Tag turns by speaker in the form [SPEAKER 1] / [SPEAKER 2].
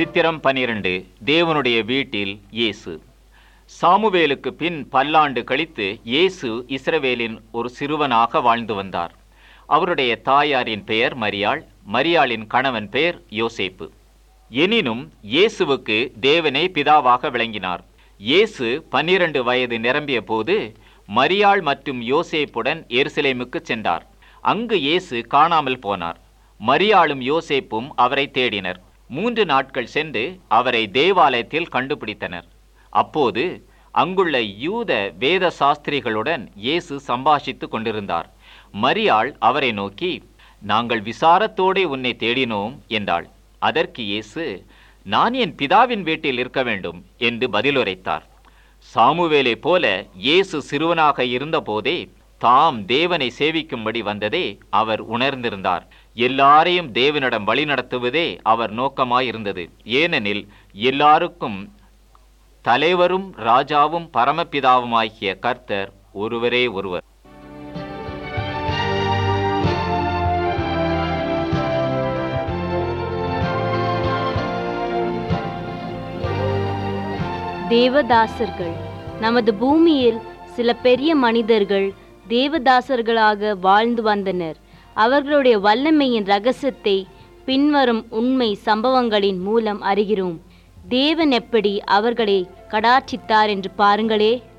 [SPEAKER 1] சித்திரம் பனிரெண்டு தேவனுடைய வீட்டில் இயேசு சாமுவேலுக்கு பின் பல்லாண்டு கழித்து இயேசு இஸ்ரவேலின் ஒரு சிறுவனாக வாழ்ந்து வந்தார் அவருடைய தாயாரின் பெயர் மரியாள் மரியாளின் கணவன் பெயர் யோசேப்பு எனினும் இயேசுவுக்கு தேவனே பிதாவாக விளங்கினார் இயேசு பன்னிரண்டு வயது நிரம்பிய போது மரியாள் மற்றும் யோசேப்புடன் எருசலேமுக்கு சென்றார் அங்கு இயேசு காணாமல் போனார் மரியாளும் யோசேப்பும் அவரை தேடினர் மூன்று நாட்கள் சென்று அவரை தேவாலயத்தில் கண்டுபிடித்தனர் அப்போது அங்குள்ள யூத வேத சாஸ்திரிகளுடன் இயேசு சம்பாஷித்துக் கொண்டிருந்தார் மரியாள் அவரை நோக்கி நாங்கள் விசாரத்தோடே உன்னை தேடினோம் என்றாள் அதற்கு இயேசு நான் என் பிதாவின் வீட்டில் இருக்க வேண்டும் என்று பதிலுரைத்தார் சாமுவேலை போல இயேசு சிறுவனாக இருந்தபோதே தாம் தேவனை சேவிக்கும்படி வந்ததே அவர் உணர்ந்திருந்தார் எல்லாரையும் தேவனிடம் வழிநடத்துவதே அவர் நோக்கமாயிருந்தது ஏனெனில் எல்லாருக்கும் தலைவரும் ராஜாவும் பரமபிதாவுமாகிய கர்த்தர் ஒருவரே ஒருவர்
[SPEAKER 2] தேவதாசர்கள் நமது பூமியில் சில பெரிய மனிதர்கள் தேவதாசர்களாக வாழ்ந்து வந்தனர் அவர்களுடைய வல்லமையின் ரகசியத்தை பின்வரும் உண்மை சம்பவங்களின் மூலம் அறிகிறோம் தேவன் எப்படி அவர்களை கடாட்சித்தார் என்று பாருங்களே